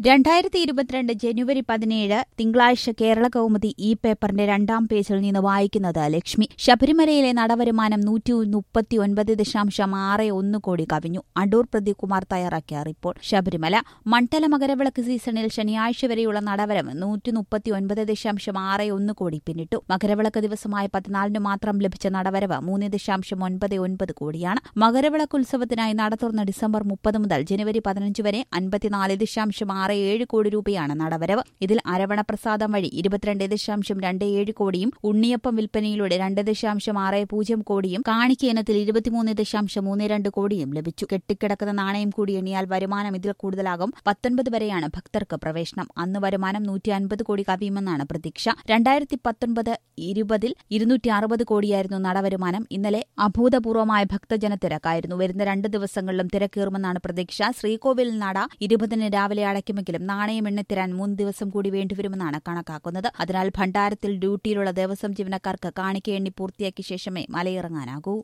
രണ്ടായിരത്തി ഇരുപത്തിരണ്ട് ജനുവരി പതിനേഴ് തിങ്കളാഴ്ച കേരള കൗമുദി ഈ പേപ്പറിന്റെ രണ്ടാം പേജിൽ നിന്ന് വായിക്കുന്നത് ലക്ഷ്മി ശബരിമലയിലെ നടവരുമാനം നൂറ്റി മുപ്പത്തി ഒൻപത് ദശാംശം ആറ് ഒന്ന് കോടി കവിഞ്ഞു അടൂർ പ്രദീപ്കുമാർ തയ്യാറാക്കിയ റിപ്പോർട്ട് ശബരിമല മണ്ഡല മകരവിളക്ക് സീസണിൽ ശനിയാഴ്ച വരെയുള്ള നടവരവ് നൂറ്റി മുപ്പത്തി ഒൻപത് ദശാംശം ആറ് ഒന്ന് കോടി പിന്നിട്ടു മകരവിളക്ക് ദിവസമായ പതിനാലിന് മാത്രം ലഭിച്ച നടവരവ് മൂന്ന് ദശാംശം ഒൻപത് ഒൻപത് കോടിയാണ് മകരവിളക്ക് ഉത്സവത്തിനായി നട തുറന്ന ഡിസംബർ മുപ്പത് മുതൽ ജനുവരി പതിനഞ്ച് വരെ അൻപത്തിനാല് ദശാംശം ആറ് ഏഴ് കോടി രൂപയാണ് നടവരവ് ഇതിൽ അരവണ പ്രസാദം വഴി ഇരുപത്തിരണ്ട് ദശാംശം രണ്ട് ഏഴ് കോടിയും ഉണ്ണിയപ്പം വിൽപ്പനയിലൂടെ രണ്ട് ദശാംശം ആറ് പൂജ്യം കോടിയും കാണിക്ക ഇനത്തിൽ ഇരുപത്തിമൂന്ന് ദശാംശം മൂന്ന് രണ്ട് കോടിയും ലഭിച്ചു കെട്ടിക്കിടക്കുന്ന നാണയം കൂടി എണ്ണിയാൽ വരുമാനം ഇതിൽ കൂടുതലാകും പത്തൊൻപത് വരെയാണ് ഭക്തർക്ക് പ്രവേശനം അന്ന് വരുമാനം നൂറ്റി അൻപത് കോടി കവിയുമെന്നാണ് പ്രതീക്ഷ രണ്ടായിരത്തി പത്തൊൻപത് ഇരുപതിൽ ഇരുന്നൂറ്റി അറുപത് കോടിയായിരുന്നു നടവരുമാനം ഇന്നലെ അഭൂതപൂർവമായ ഭക്തജന തിരക്കായിരുന്നു വരുന്ന രണ്ട് ദിവസങ്ങളിലും തിരക്കേറുമെന്നാണ് പ്രതീക്ഷ ശ്രീകോവിൽ നട ഇരുപതിന് രാവിലെ അടയ്ക്കുമെങ്കിലും നാണയം എണ്ണിത്തരാൻ മൂന്ന് ദിവസം കൂടി വേണ്ടിവരുമെന്നാണ് കണക്കാക്കുന്നത് അതിനാൽ ഭണ്ഡാരത്തിൽ ഡ്യൂട്ടിയിലുള്ള ദേവസ്വം ജീവനക്കാർക്ക് കാണിക്ക എണ്ണി പൂർത്തിയാക്കിയ ശേഷമേ മലയിറങ്ങാനാകൂ